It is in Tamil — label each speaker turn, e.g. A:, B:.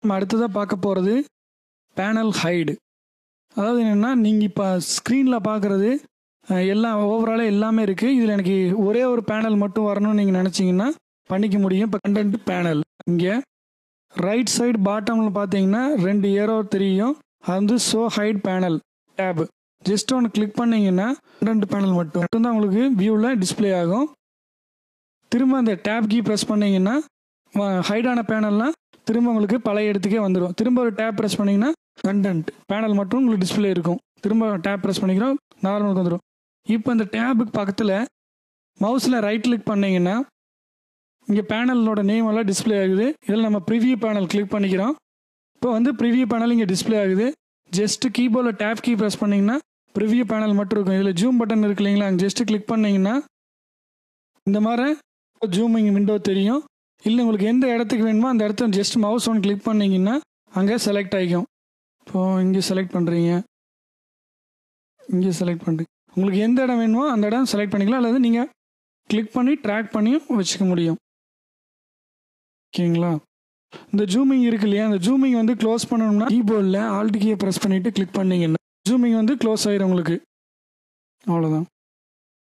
A: நம்ம அடுத்ததாக பார்க்க போகிறது பேனல் ஹைடு அதாவது என்னென்னா நீங்கள் இப்போ ஸ்க்ரீனில் பார்க்குறது எல்லாம் ஓவராலாக எல்லாமே இருக்குது இதில் எனக்கு ஒரே ஒரு பேனல் மட்டும் வரணும்னு நீங்கள் நினச்சிங்கன்னா பண்ணிக்க முடியும் இப்போ கண்டென்ட் பேனல் இங்கே ரைட் சைடு பாட்டமில் பார்த்தீங்கன்னா ரெண்டு ஏரோ தெரியும் அது வந்து show hide panel tab just ஒன்று கிளிக் பண்ணீங்கன்னா கண்டென்ட் பேனல் மட்டும் மட்டும்தான் உங்களுக்கு வியூவில் டிஸ்ப்ளே ஆகும் திரும்ப அந்த டேப் கீ ப்ரெஸ் பண்ணீங்கன்னா ஹைடான பேனல்லாம் திரும்ப உங்களுக்கு பழைய இடத்துக்கே வந்துடும் திரும்ப ஒரு டேப் ப்ரெஸ் பண்ணிங்கன்னா கண்டென்ட் பேனல் மட்டும் உங்களுக்கு டிஸ்ப்ளே இருக்கும் திரும்ப டேப் ப்ரெஸ் பண்ணிக்கிறோம் நார்மலுக்கு வந்துடும் இப்போ இந்த டேபுக்கு பக்கத்தில் மவுஸில் ரைட் கிளிக் பண்ணீங்கன்னா இங்கே பேனலோட நேம் எல்லாம் டிஸ்ப்ளே ஆகுது இதில் நம்ம ப்ரிவியூ பேனல் கிளிக் பண்ணிக்கிறோம் இப்போ வந்து ப்ரிவியூ பேனல் இங்கே டிஸ்ப்ளே ஆகுது ஜஸ்ட் கீபோர்டில் டேப் கீ ப்ரெஸ் பண்ணிங்கன்னா ப்ரிவியூ பேனல் மட்டும் இருக்கும் இதில் ஜூம் பட்டன் இருக்கு இல்லைங்களா அங்கே ஜஸ்ட் கிளிக் பண்ணிங்கன்னா இந்த மாதிரி ஜூமிங் விண்டோ தெரியும் இல்லை உங்களுக்கு எந்த இடத்துக்கு வேணுமோ அந்த இடத்த ஜஸ்ட் மவுஸ் ஒன் கிளிக் பண்ணிங்கன்னா அங்கே செலக்ட் ஆகிக்கும் இப்போது இங்கே செலக்ட் பண்ணுறீங்க இங்கே செலக்ட் பண்ணுறீங்க உங்களுக்கு எந்த இடம் வேணுமோ அந்த இடம் செலக்ட் பண்ணிக்கலாம் அல்லது நீங்கள் கிளிக் பண்ணி ட்ராக் பண்ணியும் வச்சுக்க முடியும் ஓகேங்களா இந்த ஜூமிங் இருக்கு இல்லையா அந்த ஜூமிங் வந்து க்ளோஸ் பண்ணணும்னா கீபோர்டில் ஆல்ட் கீயை ப்ரெஸ் பண்ணிவிட்டு கிளிக் பண்ணீங்கன்னா ஜூமிங் வந்து க்ளோஸ் ஆயிரும் உங்களுக்கு அவ்வளோதான்